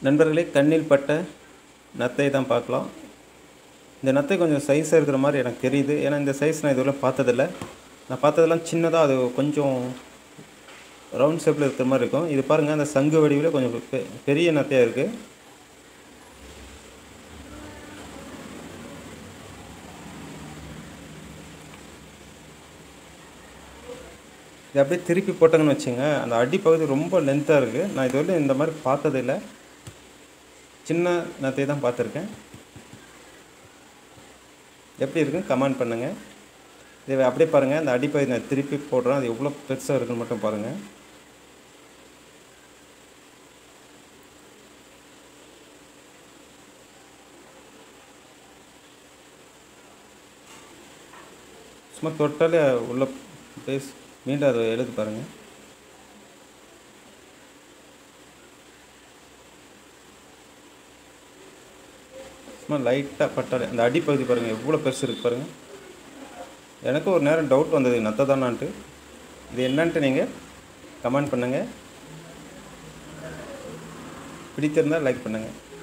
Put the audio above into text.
நண்பர்களே கண்ணில் பட்ட நத்தை தான் பார்க்கலாம் இந்த நத்தை கொஞ்சம் சைஸாக இருக்கிற மாதிரி எனக்கு தெரியுது ஏன்னா இந்த சைஸ் நான் இதுவரை பார்த்ததில்ல நான் பார்த்ததெல்லாம் சின்னதாக அது கொஞ்சம் ரவுண்ட் ஷேப்பில் இருக்கிற மாதிரி இருக்கும் இது பாருங்கள் அந்த சங்கு வடிவில் கொஞ்சம் பெ- பெரிய நத்தையாக இருக்குது இது அப்படியே திருப்பி போட்டாங்கன்னு வச்சுங்க அந்த அடிப்பகுதி ரொம்ப லென்த்தாக இருக்குது நான் இதுவரை இந்த மாதிரி பார்த்ததில்ல சின்ன நத்தையை தான் பார்த்துருக்கேன் எப்படி இருக்குன்னு கமெண்ட் பண்ணுங்கள் இதை அப்படியே பாருங்கள் அந்த அடிப்பகுதி நான் திருப்பி போடுறேன் அது எவ்வளோ பெருசாக இருக்குன்னு மட்டும் பாருங்கள் சும்மா தொட்டாலே உள்ள பேஸ் மீண்டும் அதை எழுதி பாருங்கள் சும்மா லைட்டாக பட்டாலே அந்த அடிப்பகுதி பாருங்கள் எவ்வளோ பெருசு இருக்கு பாருங்கள் எனக்கு ஒரு நேரம் டவுட் வந்தது நத்தை தானான்ட்டு இது என்னன்ட்டு நீங்கள் கமெண்ட் பண்ணுங்கள் பிடித்திருந்தால் லைக் பண்ணுங்கள்